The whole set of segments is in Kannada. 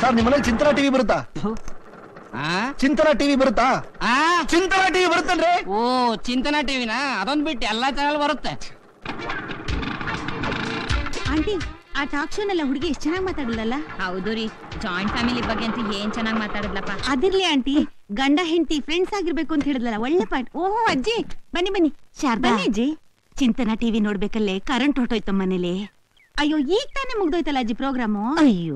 ಸರ್ ನಿಮ್ಮನೇಲಿ ಚಿಂತನ ಟಿವಿ ಬರುತ್ತಾ ಆ ಚಿಂತನ ಟಿವಿ ಬರುತ್ತಾ ಆ ಚಿಂತನ ಟಿವಿ ಬರುತ್ತಲ್ರಿ ಓ ಚಿಂತನಾ ಟಿವಿನ ಅದೊಂದ್ ಬಿಟ್ಟು ಎಲ್ಲಾ ಚಾನಲ್ ಬರುತ್ತೆ ಆಂಟಿ ಆ ಟಾಕ್ ಶೋನೆಲ್ಲ ಹುಡುಗಿ ಎಷ್ಟ್ ಚೆನ್ನಾಗಿ ಮಾತಾಡಲ್ಲ ಹೌದು ರೀ ಜಾಯಿಂಟ್ ಫ್ಯಾಮಿಲಿ ಬಗ್ಗೆ ಅಂತೂ ಏನ್ ಚೆನ್ನಾಗಿ ಮಾತಾಡಿದ್ಲಪ್ಪ ಅದಿರ್ಲಿ ಆಂಟಿ ಗಂಡ ಹೆಂಡತಿ ಫ್ರೆಂಡ್ಸ್ ಆಗಿರ್ಬೇಕು ಅಂತ ಹೇಳಿದ್ಲಲ್ಲ ಒಳ್ಳೆ ಪಾಯಿಂಟ್ ಓಹೋ ಅಜ್ಜಿ ಬನ್ನಿ ಬನ್ನಿ ಶಾರದಾ ಅಜ್ಜಿ ಚಿಂತನ ಟಿವಿ ನೋಡ್ಬೇಕಲ್ಲೇ ಕರೆಂಟ್ ಹೊಟ್ಟೋಯ್ತು ಮನೇಲಿ ಅಯ್ಯೋ ಈಗ ತಾನೇ ಮುಗ್ದೋಯ್ತಲ್ಲ ಅಜ್ಜಿ ಪ್ರೋಗ್ರಾಮು ಅಯ್ಯೋ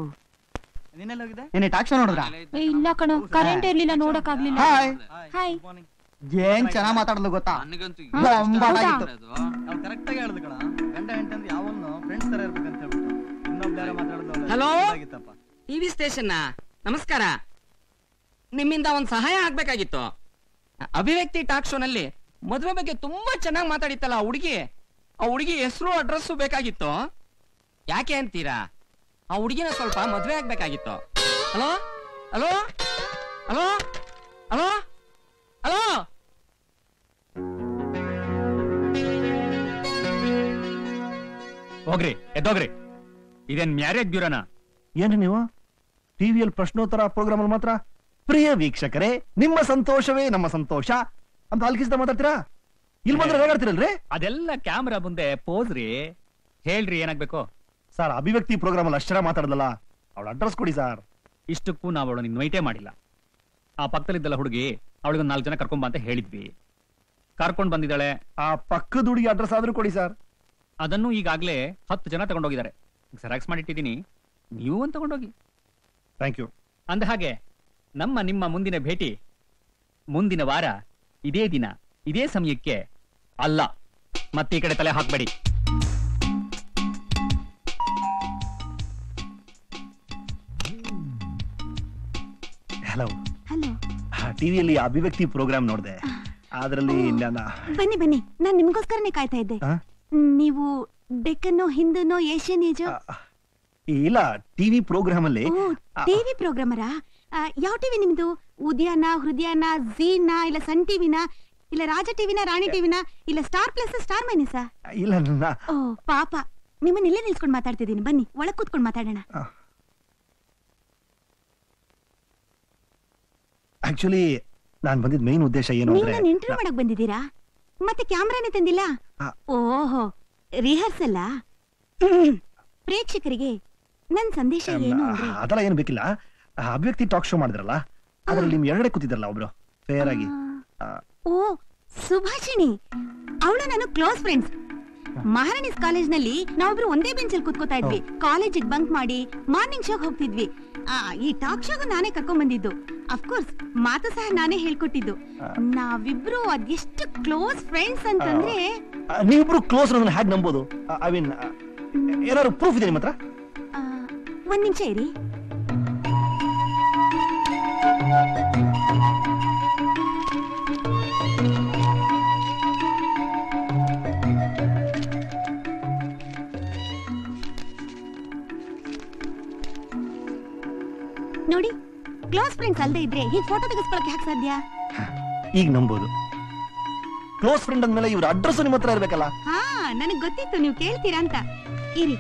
ಏನೇ ಟಾಕ್ ಶೋ ನೋಡಿದ್ರ ಇಲ್ಲ ಕಣೋ ಕರೆಂಟ್ ಇರ್ಲಿಲ್ಲ ನೋಡಕ್ ಆಗ್ಲಿಲ್ಲ ಹಾಯ್ ಹಾಯ್ ಏನ್ ಚೆನ್ನಾಗ್ ಮಾತಾಡಲು ಗೊತ್ತಾ ನನಗಂತೂ ಬೊಂಬಾಟಾಗಿತ್ತು. ನಾವು ಕರೆಕ್ಟ್ ಆಗಿ ಹೇಳಿದ್ ಕಣ ಗಂಡ ಹೆಂಡತಿ ಯಾವನ್ನು ಫ್ರೆಂಡ್ಸ್ ತರ ಇರ್ಬೇಕಂತ ಹೇಳ್ಬಿಟ್ಟು ಇನ್ನೊಬ್ಬ ಬೇರೆ ಮಾತಾಡೋದು Hello? ಆಗಿತ್ತಪ್ಪ ಟಿವಿ ಸ್ಟೇಷನ್ ನಮಸ್ಕಾರ ನಿಮ್ಮಿಂದ ಒಂದ್ ಸಹಾಯ ಆಗ್ಬೇಕಾಗಿತ್ತು ಅಭಿವ್ಯಕ್ತಿ ಟಾಕ್ ಶೋನಲ್ಲಿ ಮದುವೆ ಬಗ್ಗೆ ತುಂಬಾ ಚೆನ್ನಾಗಿ ಮಾತಾಡಿತ್ತಲ್ಲ ಆ ಹುಡುಗಿ ಆ ಹುಡುಗಿ ಹೆಸರು ಅಡ್ರೆಸ್ಸು ಬೇಕಾಗಿತ್ತು ಯಾಕೆ ಅಂತೀರಾ ಆ ಹುಡುಗಿನ ಸ್ವಲ್ಪ ಮದುವೆ ಆಗ್ಬೇಕಾಗಿತ್ತು hello hello hello hello hello ಹೋಗ್ರಿ ಎದ್ದೋಗ್ರಿ ಇದೇನ್ ಮ್ಯಾರೇಜ್ ಬ್ಯೂರೋನ ಏನ್ರಿ ನೀವು ಟಿವಿಯಲ್ಲಿ ಪ್ರಶ್ನೋತ್ತರ ಪ್ರೋಗ್ರಾಮ್ ಅಲ್ಲಿ ಮಾತ್ರ ಪ್ರಿಯ ವೀಕ್ಷಕರೇ ನಿಮ್ಮ ಸಂತೋಷವೇ ನಮ್ಮ ಸಂತೋಷ ಅಂತ ಅಲ್ಕಿಸ್ದ ಮಾತಾಡ್ತೀರಾ ಇಲ್ಲಿ ಬಂದ್ರೆ ರೇಗಾಡ್ತಿರಲ್ರಿ ಅದೆಲ್ಲ ಕ್ಯಾಮ್ರಾ ಮುಂದೆ ಪೋಸ್ ರೀ ಹೇಳ್ರಿ ಏನಾಗ್ಬೇಕು ಸರ್ ಅಭಿವ್ಯಕ್ತಿ ಪ್ರೋಗ್ರಾಮ್ ಅಲ್ಲಿ ಅಷ್ಟರ ಮಾತಾಡದಲ್ಲ ಅವಳ ಅಡ್ರೆಸ್ ಕೊಡಿ ಸರ್ ಇಷ್ಟಕ್ಕೂ ನಾವು ಅವಳನ್ನ ಇನ್ವೈಟೇ ಮಾಡಿಲ್ಲ ಆ ಪಕ್ಕದಲ್ಲಿದ್ದಲ್ಲ ಹುಡುಗಿ ಅವಳಿಗೆ ನಾಲ್ಕು ಜನ ಕರ್ಕೊಂಬ ಅಂತ ಹೇಳಿದ್ವಿ ಕರ್ಕೊಂಡ್ ಬಂದಿದ್ದಾಳೆ ಆ ಪಕ್ಕದ ಹುಡುಗಿ ಅಡ್ರೆಸ್ ಆದ್ರೂ ಕೊಡಿ ಸರ್ ಅದನ್ನು ಈಗಾಗ್ಲೇ ಹತ್ತು ಜನ ತಗೊಂಡೋಗಿದ್ದಾರೆ ಸೆರಾಕ್ಸ್ ಮಾಡಿಟ್ಟಿದ್ದೀನಿ ನೀವು ಒಂದು ತಗೊಂಡೋಗಿ ಥ್ಯಾಂಕ್ ಯು ಅಂದ ಹಾಗೆ ನಮ್ಮ ನಿಮ್ಮ ಮುಂದಿನ ಭೇಟಿ ಮುಂದಿನ ವಾರ ಇದೇ ದಿನ ಇದೇ ಸಮಯಕ್ಕೆ ಅಲ್ಲ ಮತ್ತೆ ಈ ಕಡೆ ತಲೆ ಹಾಕ್ಬೇಡಿ ಹಲೋ ಹಲೋ ಟಿವಿಯಲ್ಲಿ ಅಭಿವ್ಯಕ್ತಿ ಪ್ರೋಗ್ರಾಮ್ ನೋಡಿದೆ ಅದರಲ್ಲಿ ನನ್ನ ಬನ್ನಿ ಬನ್ನಿ ನಾನ್ ನಿಮ್ಗೋಸ್ಕರನೇ ಕಾಯ್ತಾ ಇದ್ದೆ ಆ? ನೀವು ಡೆಕ್ಕನ್ನೋ ಹಿಂದನೋ ಏಷ್ಯನ್ ಏಜ್ ಆ, ಇಲ್ಲ ಟಿವಿ ಪ್ರೋಗ್ರಾಮ್ ಅಲ್ಲಿ ಓ ಆ, ಟಿವಿ ಪ್ರೋಗ್ರಾಮರಾ ಯಾವ ಟಿವಿ ನಿಮ್ದು ಉದ್ಯಾನ ಹೃದಯನ ಝೀನ ಇಲ್ಲ ಸನ್ ಟಿವಿನ ಇಲ್ಲ ರಾಜ ಟಿವಿನ ರಾಣಿ ಟಿವಿನ ಇಲ್ಲ ಸ್ಟಾರ್ ಪ್ಲಸ್ ಸ್ಟಾರ್ ಮೈನಸ್ ಇಲ್ಲ ನನ್ನ ಓ ಪಾಪ ನಿಮ್ಮನ್ನ ಇಲ್ಲೇ ನಿಲ್ಸ್ಕೊಂಡು ಮಾತಾಡ್ತಿದ್ದೀನಿ ಬನ್ನಿ ಒಳಗ್ ಕೂತ್ಕೊಂಡು ಮಾತಾಡೋಣ ಆಕ್ಚುಲಿ ನಾನ್ ಬಂದಿದ್ ಮೇನ್ ಉದ್ದೇಶ ಏನು ನೀವು ಅಂದ್ರೆ ನನ್ನ ಇಂಟರ್ವ್ಯೂ ಮಾಡಕ್ ಬಂದಿದ್ದೀರಾ ಮತ್ತೆ ಕ್ಯಾಮ್ರಾನೇ ತಂದಿಲ್ಲ ಆ. ಓಹೋ ರಿಹರ್ಸಲ್ಲ ಪ್ರೇಕ್ಷಕರಿಗೆ ನನ್ ಸಂದೇಶ ಏನು ಅಂದ್ರೆ ಅದೆಲ್ಲ ಏನು ಬೇಕಿಲ್ಲ ಆ, ಅಭಿವ್ಯಕ್ತಿ ಟಾಕ್ ಶೋ ಮಾಡಿದ್ರಲ್ಲ ಅದ್ರಲ್ಲಿ ನಿಮ್ ಎರಗಡೆ ಕೂತಿದ್ರಲ್ಲ ಒಬ್ರು ಫೇರ್ ಆಗಿ ಆ, ಓ ಸುಭಾಷಿಣಿ ಅವಳು ನಾನು ಕ್ಲೋಸ್ ಫ್ರೆಂಡ್ಸ್ ಮಹಾರಾಣಿಸ್ ಕಾಲೇಜ್ ನಲ್ಲಿ ನಾವಿಬ್ರು ಒಂದೇ ಬೆಂಚ್ ಅಲ್ಲಿ ಕೂತ್ಕೋತಾ ಇದ್ವಿ ಕಾಲೇಜಿಗೆ ಬಂಕ್ ಮಾಡಿ ಮಾರ್ನಿಂಗ್ ಶೋಗ್ ಹೋಗ್ತಿದ್ವಿ ಆ, ಈ ಟಾಕ್ ಶೋಗೂ ನಾನೇ ಕರ್ಕೊಂಡ್ ಬಂದಿದ್ದು ಅಫ್ಕೋರ್ಸ್ ಮಾತು ಸಹ ನಾನೇ ಹೇಳ್ಕೊಟ್ಟಿದ್ದು ನಾವಿಬ್ರು ಅದೆಷ್ಟು ಕ್ಲೋಸ್ ಫ್ರೆಂಡ್ಸ್ ಅಂತಂದ್ರೆ ಆ, ನೀವಿಬ್ರು ಕ್ಲೋಸ್ ನನ್ನ ಹ್ಯಾಗ್ ನಂಬೋದು ಐ ಮೀನ್ ಏನಾದ್ರು ಪ್ರೂಫ್ ಇದೆ ನಿಮ್ಮ ಹತ್ರ ಆ, ಒಂದ್ ನಿಮಿಷ ಇರಿ ನೋಡಿ ಕ್ಲೋಸ್ ಫ್ರೆಂಡ್ಸ್ ಅಲ್ದೇ ಇದ್ರೆ ಹೀಗೆ ಫೋಟೋ ತೆಗೆಸ್ಕೊಳಕ್ಕೆ ಯಾಕೆ ಸಾಧ್ಯ ಈಗ ನಂಬೋದು ಕ್ಲೋಸ್ ಫ್ರೆಂಡ್ ಅಂದ್ಮೇಲೆ ಇವ್ರ ಅಡ್ರೆಸ್ ನಿಮ್ಮ ಹತ್ರ ಇರ್ಬೇಕಲ್ಲ ಹಾ ನನಗ್ ಗೊತ್ತಿತ್ತು ನೀವು ಕೇಳ್ತೀರಾ ಅಂತ ಇರಿ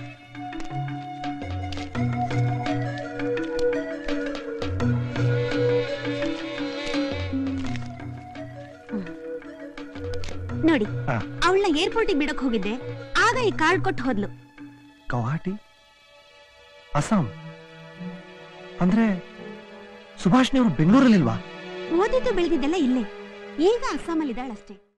ಹ್ಮ್. ನೋಡಿ ಹಾ. ಅವಳನ್ನ ಏರ್ಪೋರ್ಟಿಗೆ ಬಿಡಕ್ ಹೋಗಿದ್ದೆ ಆಗ ಈ ಕಾರ್ಡ್ ಕೊಟ್ಟು ಹೋದ್ಲು ಗೌಹಾಟಿ ಅಸ್ಸಾಂ ಅಂದ್ರೆ ಸುಭಾಷ್ನಿ ಅವರು ಬೆಂಗಳೂರಲ್ಲಿಲ್ವಾ ಓದಿದ್ದು ಬೆಳೆದಿದ್ದೆಲ್ಲ ಇಲ್ಲೇ ಈಗ ಅಸ್ಸಾಮಲ್ಲಿದ್ದಾಳಷ್ಟೇ